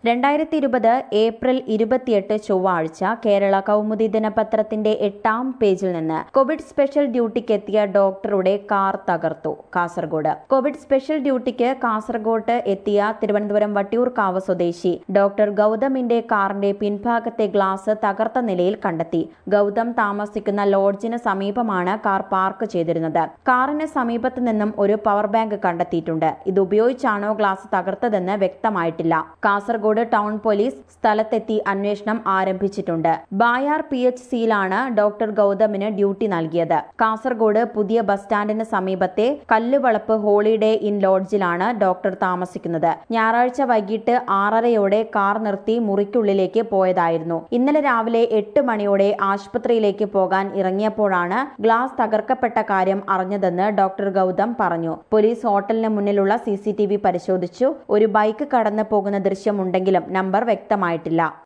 രണ്ടായിരത്തി ഇരുപത് ഏപ്രിൽ ഇരുപത്തിയെട്ട് ചൊവ്വാഴ്ച കേരള കൗമുദി ദിനപത്രത്തിന്റെ എട്ടാം പേജിൽ നിന്ന് കോവിഡ് സ്പെഷ്യൽ ഡ്യൂട്ടിക്ക് എത്തിയ ഡോക്ടറുടെ കാർ തകർത്തു കാസർഗോഡ് കോവിഡ് സ്പെഷ്യൽ ഡ്യൂട്ടിക്ക് കാസർഗോഡ് എത്തിയ തിരുവനന്തപുരം വട്ടിയൂർക്കാവ് സ്വദേശി ഡോക്ടർ ഗൗതമിന്റെ കാറിന്റെ പിൻഭാഗത്തെ ഗ്ലാസ് തകർത്ത നിലയിൽ കണ്ടെത്തി ഗൗതം താമസിക്കുന്ന ലോഡ്ജിന് സമീപമാണ് കാർ പാർക്ക് ചെയ്തിരുന്നത് കാറിന് സമീപത്ത് നിന്നും ഒരു പവർ ബാങ്ക് കണ്ടെത്തിയിട്ടുണ്ട് ഇത് ഉപയോഗിച്ചാണോ ഗ്ലാസ് തകർത്തതെന്ന് വ്യക്തമായിട്ടില്ല കാസർഗോഡ് ടൗൺ പോലീസ് സ്ഥലത്തെത്തി അന്വേഷണം ആരംഭിച്ചിട്ടുണ്ട് ബായാർ പി എച്ച് സിയിലാണ് ഡോക്ടർ ഗൗതമിന് ഡ്യൂട്ടി നൽകിയത് കാസർഗോഡ് പുതിയ ബസ് സ്റ്റാൻഡിന് സമീപത്തെ കല്ലുവളപ്പ് ഹോളിഡേ ഇൻ ലോഡ്ജിലാണ് ഡോക്ടർ താമസിക്കുന്നത് ഞായറാഴ്ച വൈകിട്ട് ആറരയോടെ കാർ നിർത്തി മുറിക്കുള്ളിലേക്ക് പോയതായിരുന്നു ഇന്നലെ രാവിലെ എട്ട് മണിയോടെ ആശുപത്രിയിലേക്ക് പോകാൻ ഇറങ്ങിയപ്പോഴാണ് ഗ്ലാസ് തകർക്കപ്പെട്ട കാര്യം അറിഞ്ഞതെന്ന് ഡോക്ടർ ഗൗതം പറഞ്ഞു പോലീസ് ഹോട്ടലിന് മുന്നിലുള്ള സി പരിശോധിച്ചു ഒരു ബൈക്ക് കടന്നു പോകുന്ന ദൃശ്യമുണ്ടെങ്കിലും നമ്പർ വ്യക്തമായിട്ടില്ല